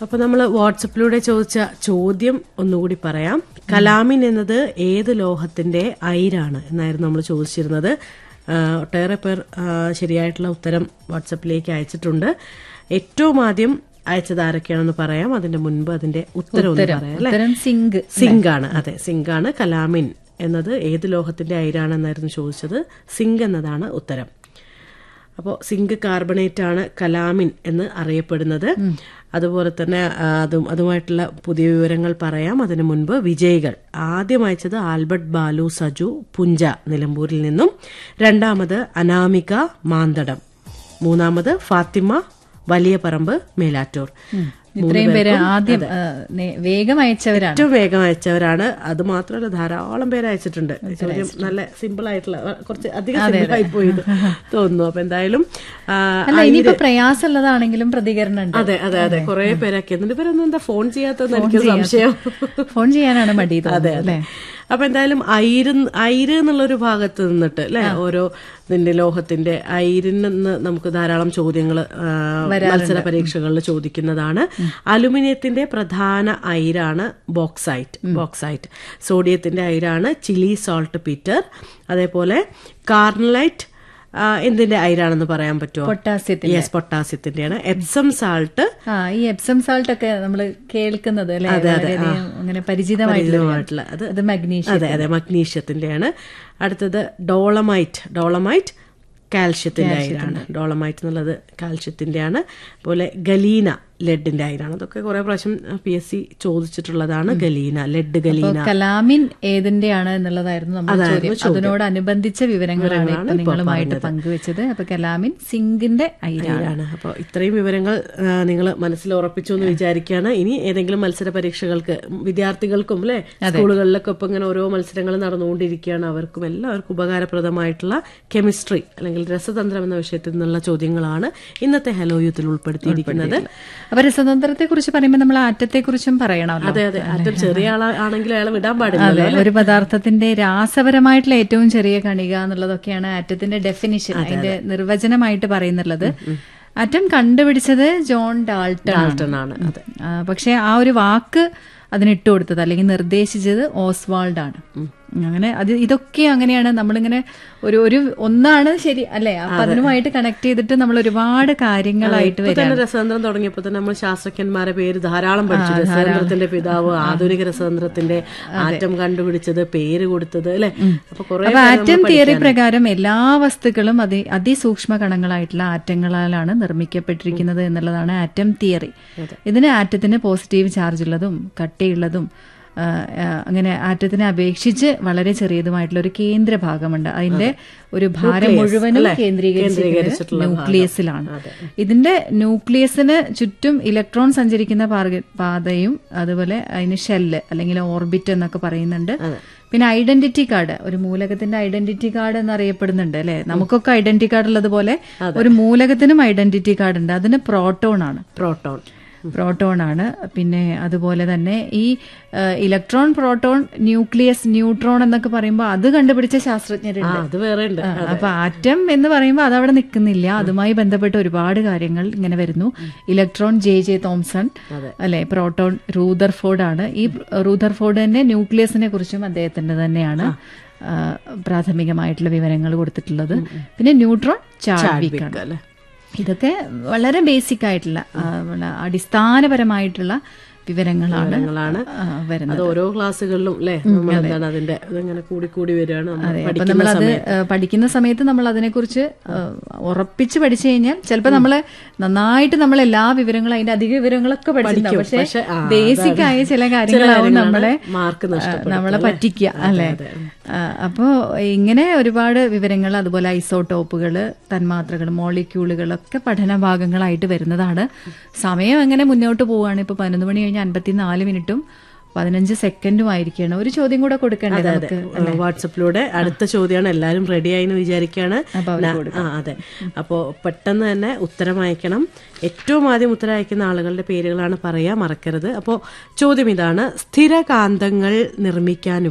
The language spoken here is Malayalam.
അപ്പൊ നമ്മൾ വാട്സപ്പിലൂടെ ചോദിച്ച ചോദ്യം ഒന്നുകൂടി പറയാം കലാമിൻ എന്നത് ഏത് ലോഹത്തിന്റെ അയിരാണ് എന്നായിരുന്നു നമ്മൾ ചോദിച്ചിരുന്നത് ആ, ഒട്ടേറെ പേർ ആ, ശരിയായിട്ടുള്ള ഉത്തരം വാട്സപ്പിലേക്ക് അയച്ചിട്ടുണ്ട് ഏറ്റവും ആദ്യം അയച്ചത് ആരൊക്കെയാണെന്ന് പറയാം അതിന്റെ മുൻപ് അതിന്റെ ഉത്തരം ഒന്ന് പറയാം അല്ലെ ഉത്തരം സിങ്ക് സിങ്ക് ആണ് അതെ സിങ്ക് ആണ് കലാമിൻ എന്നത് ഏത് ലോഹത്തിന്റെ അയിരാണെന്നായിരുന്നു ചോദിച്ചത് സിങ്ക് എന്നതാണ് ഉത്തരം അപ്പോൾ സിങ്ക് കാർബണേറ്റ് ആണ് കലാമിൻ എന്ന് അറിയപ്പെടുന്നത് അതുപോലെ തന്നെ ആ, അതും അതുമായിട്ടുള്ള പുതിയ വിവരങ്ങൾ പറയാം അതിനു മുൻപ് വിജയികൾ ആദ്യം അയച്ചത് ആൽബർട്ട് ബാലു സജു പുഞ്ച നിലമ്പൂരിൽ നിന്നും രണ്ടാമത് അനാമിക മാന്തടം മൂന്നാമത് ഫാത്തിമ വലിയ പറമ്പ് മേലാറ്റൂർ ഇത്രയും പേര് ആദ്യം ആ, നേ- വേഗം അയച്ചവരാണ് ഏറ്റവും വേഗം അയച്ചവരാണ് അത് മാത്രമല്ല ധാരാളം പേര് അയച്ചിട്ടുണ്ട് ചോദ്യം നല്ല സിമ്പിൾ ആയിട്ടുള്ള അഹ് കുറച്ച് അധികം സിമ്പിൾ ആയി പോയി എന്ന് തോന്നുന്നു അപ്പൊ എന്തായാലും ആ, അല്ല ഇനിയിപ്പോ പ്രയാസമുള്ളതാണെങ്കിലും പ്രതികരണം ഉണ്ട് അതെ അതെ അതെ കുറെ പേരൊക്കെ എന്നിട്ട് ഇവരൊന്നും എന്താ ഫോൺ ചെയ്യാത്തതെന്ന് എനിക്ക് സംശയം ഫോൺ ചെയ്യാനാണ് മടി അതെ തോന്നുന്നത് അതെ അല്ലേ അപ്പൊ എന്തായാലും ഐര് ഐര് എന്നുള്ളൊരു ഭാഗത്ത് നിന്നിട്ട് അല്ലെ ഓരോ ഇതിന്റെ ലോഹത്തിന്റെ ഐരിൽ നിന്ന് നമുക്ക് ധാരാളം ചോദ്യങ്ങൾ മത്സര പരീക്ഷകളിൽ ചോദിക്കുന്നതാണ് അലുമിനിയത്തിന്റെ പ്രധാന അയിരാണ് ബോക്സൈറ്റ് ബോക്സൈറ്റ് സോഡിയത്തിന്റെ അയിരാണ് ചിലി സോൾട്ട് പീറ്റർ അതേപോലെ കാർണലൈറ്റ് ആ, എന്തിന്റെ അയിരാണെന്ന് പറയാൻ പറ്റുമോ പൊട്ടാസ്യത്തിൽ യെസ് പൊട്ടാസ്യത്തിന്റെയാണ് എപ്സം സാൾട്ട് ആ ഈ എപ്സം സാൾട്ട് ഒക്കെ നമ്മൾ കേൾക്കുന്നത് അല്ലെ വളരെയധികം അങ്ങനെ പരിചിതമായിട്ടുള്ള പരിചിതമായിട്ടുള്ള അത് അത് മഗ്നീഷ്യം അതെ അതെ മഗ്നീഷ്യത്തിന്റെയാണ് അടുത്തത് ഡോളമൈറ്റ് ഡോളമൈറ്റ് കാൽഷ്യത്തിന്റെ അയിരാണ് ഡോളമൈറ്റ് എന്നുള്ളത് കാൽഷ്യത്തിന്റെയാണ് അതുപോലെ ഗലീന ലെഡിന്റെ അയിരാണ് അതൊക്കെ കുറെ പ്രാവശ്യം പി എസ് സി ചോദിച്ചിട്ടുള്ളതാണ് ഗലീന ലെഡ് ഗലീന കലാമിൻ ഏതിന്റെയാണ് എന്നുള്ളതായിരുന്നു നമ്മുടെ ചോദ്യം അതിനോടനുബന്ധിച്ച വിവരങ്ങളാണ് ഇപ്പൊ നിങ്ങളുമായിട്ട് പങ്കുവെച്ചത് അപ്പൊ കലാമിൻ സിങ്കിന്റെ അയിരാണ് ആണ് അപ്പോൾ ഇത്രയും വിവരങ്ങൾ നിങ്ങൾ മനസ്സിൽ ഉറപ്പിച്ചു എന്ന് വിചാരിക്കുകയാണ് ഇനി ഏതെങ്കിലും മത്സര പരീക്ഷകൾക്ക് വിദ്യാർത്ഥികൾക്കും അല്ലെ സ്കൂളുകളിലൊക്കെ ഇപ്പൊ ഇങ്ങനെ ഓരോ മത്സരങ്ങൾ നടന്നുകൊണ്ടിരിക്കുകയാണ് അവർക്കും എല്ലാവർക്കും ഉപകാരപ്രദമായിട്ടുള്ള കെമിസ്ട്രി അല്ലെങ്കിൽ രസതന്ത്രം എന്ന വിഷയത്തിൽ നിന്നുള്ള ചോദ്യങ്ങളാണ് ഇന്നത്തെ ഹലോ യൂത്തിൽ ഉൾപ്പെടുത്തിയിരിക്കുന്നത് അപ്പൊ രസതന്ത്രത്തെ കുറിച്ച് പറയുമ്പോൾ നമ്മൾ ആറ്റത്തെ കുറിച്ചും പറയണമല്ലോ അതെ അതെ ആറ്റം ചെറിയ ആളാണെങ്കിൽ അയാളെ വിടാൻ പാടില്ല അതെ ഒരു പദാർത്ഥത്തിന്റെ രാസപരമായിട്ടുള്ള ഏറ്റവും ചെറിയ കണിക എന്നുള്ളതൊക്കെയാണ് ആറ്റത്തിന്റെ ഡെഫിനിഷൻ അതിന്റെ നിർവചനമായിട്ട് പറയുന്നുള്ളത് ആറ്റം കണ്ടുപിടിച്ചത് ജോൺ ഡാൾട്ടൺ ആണ്. ഡാൾട്ടൺ ആണ് അതെ ആ, പക്ഷെ ആ ഒരു വാക്ക് അതിനിട്ട് കൊടുത്തത് അല്ലെങ്കിൽ നിർദ്ദേശിച്ചത് ഓസ്വാൾഡ് ആണ് അങ്ങനെ അത് ഇതൊക്കെ അങ്ങനെയാണ് നമ്മളിങ്ങനെ ഒരു ഒരു ഒന്നാണ് ശരി അല്ലെ അപ്പൊ അതിനുമായിട്ട് കണക്ട് ചെയ്തിട്ട് നമ്മൾ ഒരുപാട് കാര്യങ്ങളായിട്ട് ഇപ്പൊ തന്നെ രസതന്ത്രം തുടങ്ങിയപ്പോ തന്നെ നമ്മൾ ശാസ്ത്രജ്ഞന്മാരെ പേര് ധാരാളം പഠിച്ചു രസതന്ത്രത്തിന്റെ പിതാവ് ആധുനിക രസതന്ത്രത്തിന്റെ ആറ്റം കണ്ടുപിടിച്ചത് പേര് കൊടുത്തത് അല്ലെ അപ്പൊ കുറെ അപ്പൊ ആറ്റം തിയറി പ്രകാരം എല്ലാ വസ്തുക്കളും അതി അതിസൂക്ഷ്മ കണങ്ങളായിട്ടുള്ള ആറ്റങ്ങളാലാണ് നിർമ്മിക്കപ്പെട്ടിരിക്കുന്നത് എന്നുള്ളതാണ് ആറ്റം തിയറി ഇതിന് ആറ്റത്തിന് പോസിറ്റീവ് ചാർജ് ഉള്ളതും കട്ടിയുള്ളതും ആ, ആ, അങ്ങനെ ആറ്റത്തിനെ അപേക്ഷിച്ച് വളരെ ചെറിയതുമായിട്ടുള്ള ഒരു കേന്ദ്ര ഭാഗമുണ്ട് അതിന്റെ ഒരു ഭാരം മുഴുവനും കേന്ദ്രീകരിച്ചിട്ടുള്ള ന്യൂക്ലിയസിലാണ് ഇതിന്റെ ന്യൂക്ലിയസിന് ചുറ്റും ഇലക്ട്രോൺ സഞ്ചരിക്കുന്ന പാർഗ- പാതയും അതുപോലെ അതിന് ഷെല്ല് അല്ലെങ്കിൽ ഓർബിറ്റ് എന്നൊക്കെ പറയുന്നുണ്ട് പിന്നെ ഐഡന്റിറ്റി കാർഡ് ഒരു മൂലകത്തിന്റെ ഐഡന്റിറ്റി കാർഡ് എന്നറിയപ്പെടുന്നുണ്ട് അല്ലെ നമുക്കൊക്കെ ഐഡന്റിറ്റി കാർഡ് ഉള്ളതുപോലെ ഒരു മൂലകത്തിനും ഐഡന്റിറ്റി കാർഡ് ഉണ്ട് അതിന് പ്രോട്ടോൺ ആണ് പ്രോട്ടോൺ പ്രോട്ടോൺ ആണ് പിന്നെ അതുപോലെ തന്നെ ഈ ഇലക്ട്രോൺ പ്രോട്ടോൺ ന്യൂക്ലിയസ് ന്യൂട്രോൺ എന്നൊക്കെ പറയുമ്പോൾ അത് കണ്ടുപിടിച്ച ആ ശാസ്ത്രജ്ഞരുണ്ട് അത് വേറെ ഉണ്ട് ആ, അപ്പൊ ആറ്റം എന്ന് പറയുമ്പോൾ അതവിടെ നിൽക്കുന്നില്ല അതുമായി ബന്ധപ്പെട്ട് ഒരുപാട് കാര്യങ്ങൾ ഇങ്ങനെ വരുന്നു ഇലക്ട്രോൺ ജെ ജെ തോംസൺ അല്ലെ പ്രോട്ടോൺ റൂദർഫോർഡ് ആണ് ഈ റൂദർഫോർഡ് തന്നെ ന്യൂക്ലിയസിനെ കുറിച്ചും അദ്ദേഹത്തിന്റെ തന്നെയാണ് ആ, പ്രാഥമികമായിട്ടുള്ള വിവരങ്ങൾ കൊടുത്തിട്ടുള്ളത് പിന്നെ ന്യൂട്രോൺ ചാഡ്വിക് ആണ് അല്ലെ ഇതൊക്കെ വളരെ ബേസിക് ആയിട്ടുള്ള ആ, വളരെ അടിസ്ഥാനപരമായിട്ടുള്ള വിവരങ്ങളാണ് വിവരങ്ങളാണ്. ആ, വരുന്നത് അത് ഓരോ ക്ലാസ്സുകളിലും അല്ലെ നമ്മൾ എന്താണ് അതിന്റെ ഇതിങ്ങനെ കൂടി കൂടി വരികയാണ് നമ്മൾ അപ്പൊ പഠിക്കുന്ന നമ്മളത് സമയത്ത് ഏഹ്, പഠിക്കുന്ന സമയത്ത് നമ്മൾ അതിനെക്കുറിച്ച് ഏഹ്, ഉറപ്പിച്ച് പഠിച്ചു കഴിഞ്ഞാൽ ചിലപ്പോൾ നമ്മള് നന്നായിട്ട് നമ്മൾ എല്ലാ വിവരങ്ങളും അതിന്റെ അധിക വിവരങ്ങളൊക്കെ പഠിച്ചിട്ടുണ്ടാവും പക്ഷെ പക്ഷെ, ആ, ബേസിക് ആയ ചില കാര്യങ്ങളാവും കാര്യങ്ങളാണ് നമ്മളെ മാർക്ക് ആ, നഷ്ടപ്പെടുത്തുക, നമ്മളെ അല്ലേ? പറ്റിക്കുക അല്ലെ അപ്പോ ഇങ്ങനെ ഒരുപാട് വിവരങ്ങൾ അതുപോലെ ഐസോട്ടോപ്പുകള് തന്മാത്രകൾ മോളിക്യൂളുകളൊക്കെ പഠന ഭാഗങ്ങളായിട്ട് വരുന്നതാണ് സമയം എങ്ങനെ മുന്നോട്ട് പോവുകയാണ് ഇപ്പൊ പതിനൊന്ന് മണി കഴിഞ്ഞ് അൻപത്തിനാല് മിനിറ്റും പതിനഞ്ച് സെക്കൻഡും ആയിരിക്കണം ഒരു ചോദ്യം കൂടെ കൊടുക്കണ്ടേ നമുക്ക് വാട്സപ്പിലൂടെ അടുത്ത ചോദ്യമാണ് എല്ലാവരും റെഡിയായി എന്ന് വിചാരിക്കുകയാണ് അപ്പൊ അവര് ന- ആ അതെ അപ്പോ പെട്ടെന്ന് തന്നെ ഉത്തരം അയക്കണം ഏറ്റവും ആദ്യം ഉത്തരം അയക്കുന്ന ആളുകളുടെ പേരുകളാണ് പറയാ മറക്കരുത് അപ്പോൾ ചോദ്യം ഇതാണ് സ്ഥിരകാന്തങ്ങൾ നിർമ്മിക്കാൻ